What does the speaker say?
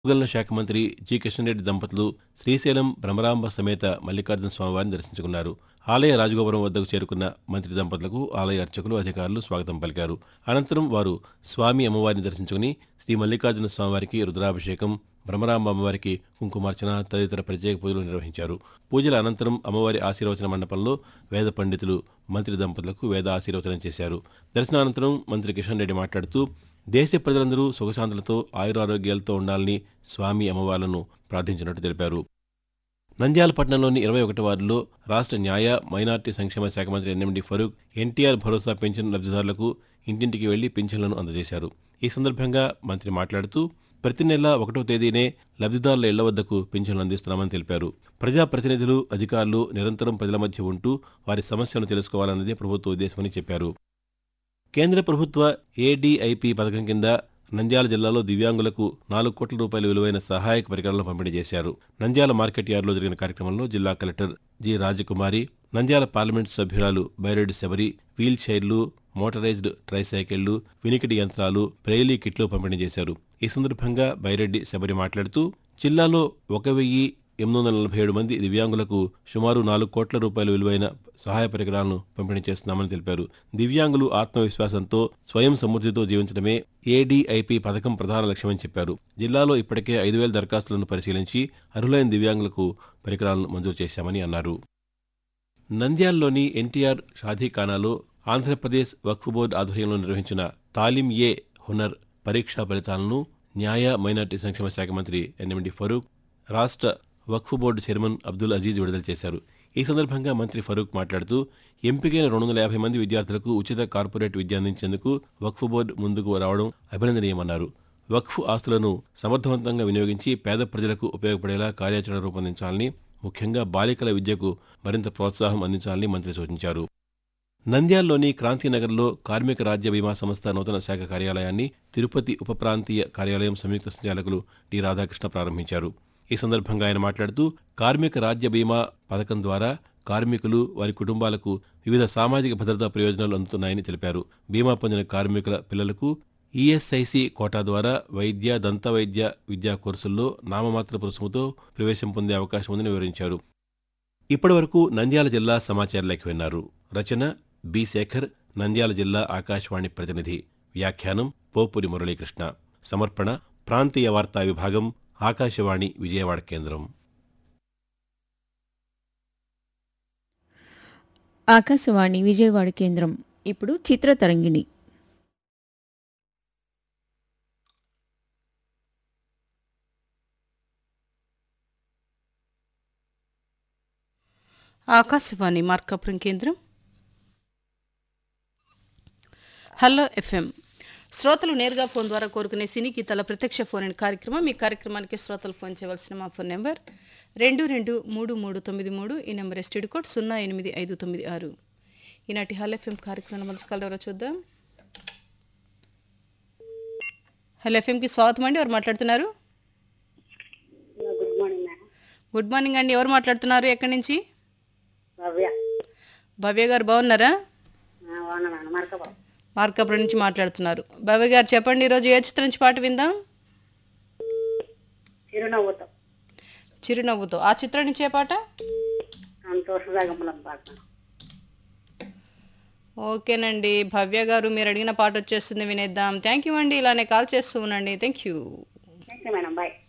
భూగల్ల శాఖ మంత్రి జి కిషన్ రెడ్డి దంపతులు శ్రీశైలం భ్రమరాంబ సమేత మల్లికార్జున స్వామివారిని దర్శించుకున్నారు ఆలయ రాజగోపురం వద్దకు చేరుకున్న మంత్రి దంపతులకు ఆలయ అర్చకులు అధికారులు స్వాగతం పలికారు అనంతరం వారు స్వామి అమ్మవారిని దర్శించుకుని శ్రీ మల్లికార్జున స్వామివారికి రుద్రాభిషేకం భ్రమరాంబ అమ్మవారికి కుంకుమార్చన తదితర ప్రత్యేక పూజలు నిర్వహించారు పూజల అనంతరం అమ్మవారి ఆశీర్వచన మండపంలో వేద పండితులు మంత్రి దంపతులకు వేద ఆశీర్వచనం చేశారు దర్శనానంతరం మంత్రి కిషన్ రెడ్డి మాట్లాడుతూ దేశ ప్రజలందరూ సుఖశాంతులతో ఆయురారోగ్యాలతో ఉండాలని స్వామి అమ్మవార్లను ప్రార్థించినట్టు తెలిపారు నంద్యాల పట్టణంలోని ఇరవై ఒకటి వార్డులో రాష్ట్ర న్యాయ మైనార్టీ సంక్షేమ శాఖ మంత్రి ఎన్ఎండి ఫరూక్ ఎన్టీఆర్ భరోసా పెన్షన్ లబ్ధిదారులకు ఇంటింటికి వెళ్లి పింఛన్లను అందజేశారు ఈ సందర్భంగా మంత్రి మాట్లాడుతూ ప్రతి నెల ఒకటో తేదీనే లబ్ధిదారుల ఇళ్ల వద్దకు పింఛన్లు అందిస్తున్నామని తెలిపారు ప్రజాప్రతినిధులు అధికారులు నిరంతరం ప్రజల మధ్య ఉంటూ వారి సమస్యలను తెలుసుకోవాలన్నదే ప్రభుత్వ ఉద్దేశమని చెప్పారు కేంద్ర ప్రభుత్వ ఏడీఐపీ పథకం కింద నంద్యాల జిల్లాలో దివ్యాంగులకు నాలుగు కోట్ల రూపాయల విలువైన సహాయక పరికరాలను పంపిణీ చేశారు నంద్యాల మార్కెట్ యార్డులో జరిగిన కార్యక్రమంలో జిల్లా collector G Rajakumari Nandyal parliament సభ్యురాలు బైరెడ్డి శబరి వీల్ చైర్లు మోటరైజ్డ్ ట్రైసైకిళ్లు వినికిడి యంత్రాలు బ్రెయిలీ కిట్లు పంపిణీ చేశారు ఈ సందర్భంగా బైరెడ్డి శబరి మాట్లాడుతూ జిల్లాలో ఒక వెయ్యి ఎనిమిది వందల నలభై ఏడు మంది దివ్యాంగులకు సుమారు నాలుగు కోట్ల రూపాయల విలువైన సహాయ పరికరాలను పంపిణీ చేస్తున్నామని తెలిపారు దివ్యాంగులు ఆత్మవిశ్వాసంతో స్వయం సమృద్ధితో జీవించడమే ఏడీఐపీ పథకం ప్రధాన లక్ష్యమని చెప్పారు జిల్లాలో ఇప్పటికే ఐదు వేల దరఖాస్తులను పరిశీలించి అర్హులైన దివ్యాంగులకు పరికరాలను మంజూరు చేశామని అన్నారు నంద్యాలలోని ఎన్టీఆర్ షాదీఖానాలో ఆంధ్రప్రదేశ్ వక్ఫ్ బోర్డు ఆధ్వర్యంలో నిర్వహించిన తాలిం ఏ హునర్ పరీక్షా ఫలితాలను న్యాయ మైనార్టీ సంక్షేమ శాఖ మంత్రి ఎన్ఎండి ఫరూక్ రాష్ట్ర వక్ఫ్ బోర్డు చైర్మన్ అబ్దుల్ అజీజ్ విడుదల చేశారు ఈ సందర్భంగా మంత్రి ఫరూక్ మాట్లాడుతూ ఎంపికైన రెండు వందల యాభై మంది విద్యార్థులకు ఉచిత కార్పొరేట్ విద్య అందించేందుకు వక్ఫ్ బోర్డు ముందుకు రావడం అభినందనీయమన్నారు వక్ఫ్ ఆస్తులను సమర్థవంతంగా వినియోగించి పేద ప్రజలకు ఉపయోగపడేలా కార్యాచరణ రూపొందించాలని ముఖ్యంగా బాలికల విద్యకు మరింత ప్రోత్సాహం అందించాలని మంత్రి సూచించారు నంద్యాలలోని క్రాంతినగర్లో కార్మిక రాజ్య బీమా సంస్థ నూతన శాఖ కార్యాలయాన్ని తిరుపతి ఉప ప్రాంతీయ కార్యాలయం సంయుక్త సంచాలకులు డి రాధాకృష్ణ ప్రారంభించారు ఈ సందర్భంగా ఆయన మాట్లాడుతూ కార్మిక రాజ్య బీమా పథకం ద్వారా కార్మికులు వారి కుటుంబాలకు వివిధ సామాజిక భద్రతా ప్రయోజనాలు అందుతున్నాయని తెలిపారు బీమా పొందిన కార్మికుల పిల్లలకు ఈఎస్ఐసి కోటా ద్వారా వైద్య దంత వైద్య విద్యా కోర్సుల్లో నామమాత్రపు రుసుముతో ప్రవేశం పొందే అవకాశం ఉందని వివరించారు ఇప్పటివరకు నంద్యాల జిల్లా సమాచార లేఖ విన్నారు రచన బి శేఖర్ నంద్యాల జిల్లా ఆకాశవాణి ప్రతినిధి వ్యాఖ్యానం పోపురి మురళీకృష్ణ సమర్పణ ప్రాంతీయ వార్తా విభాగం ఆకాశవాణి విజయవాడ కేంద్రం ఆకాశవాణి విజయవాడ కేంద్రం ఇప్పుడు చిత్రతరంగిణి ఆకాశవాణి మార్కాపురం కేంద్రం హలో ఎఫ్ఎం శ్రోతలు నేరుగా ఫోన్ ద్వారా కోరుకునే సినీ గీతాల ప్రత్యక్ష ఫోన్ ఇన్ కార్యక్రమం ఈ కార్యక్రమానికి శ్రోతలు ఫోన్ చేయవలసిన మా ఫోన్ నెంబర్ రెండు రెండు మూడు మూడు తొమ్మిది మూడు ఈ నెంబర్ ఎస్టీడీ కోడ్ సున్నా ఎనిమిది ఐదు తొమ్మిది ఆరు ఈనాటి హలో ఎఫ్ఎం కార్యక్రమం మొదటి కాల్ ఎవరో చూద్దాం హలో ఎఫ్ఎంకి స్వాగతం అండి ఎవరు మాట్లాడుతున్నారు good morning madam good morning అండి ఎవరు మాట్లాడుతున్నారు ఎక్కడి నుంచి భవ్య భవ్య గారు బాగున్నారా అవునా మేడం మరకబాబు మార్కాపురం నుంచి మాట్లాడుతున్నారు భవ్య గారు చెప్పండి ఈరోజు ఏ చిత్రం నుంచి పాట విందాం చిరునవ్వుతో చిరునవ్వుతో ఆ చిత్రం నుంచి ఏ పాట సంతోషదాగములం పాడతాను ఓకేనండి భవ్య గారు మీరు అడిగిన పాట వచ్చేస్తుంది వినేద్దాం థ్యాంక్ యూ అండి ఇలానే కాల్ చేస్తూ ఉండండి thank you thank you madam bye